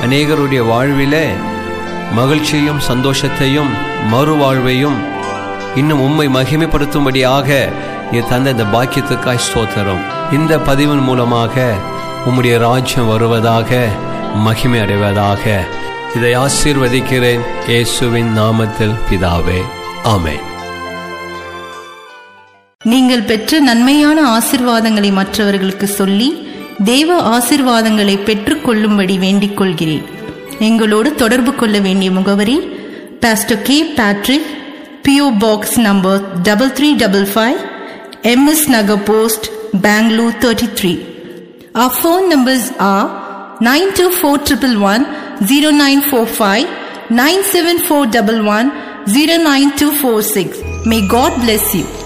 அநேகருடைய வாழ்விலே மகிழ்ச்சியும் சந்தோஷத்தையும் மறுவாழ்வையும் இன்னும் உம்மை மகிமைப்படுத்தும்படியாக நீ தந்த இந்த பாக்கியத்துக்காய் ஸ்தோத்திரம் இந்த பதிவின் மூலமாக உம்முடைய ராஜ்யம் வருவதாக மகிமை அடைவதாக இதை ஆசீர்வதிக்கிறேன் இயேசுவின் நாமத்தில் பிதாவே ஆமென் நீங்கள் பெற்ற நன்மையான ஆசிர்வாதங்களை மற்றவர்களுக்கு சொல்லி தேவ ஆசிர்வாதங்களை பெற்றுக்கொள்ளும்படி வேண்டிக் கொள்கிறேன் எங்களோடு தொடர்பு கொள்ள வேண்டிய முகவரி pastor K Patrick P O box number double three double five M S Nagar post Bangalore thirty three Our phone numbers are 92411095, 97411 09246. May God bless you.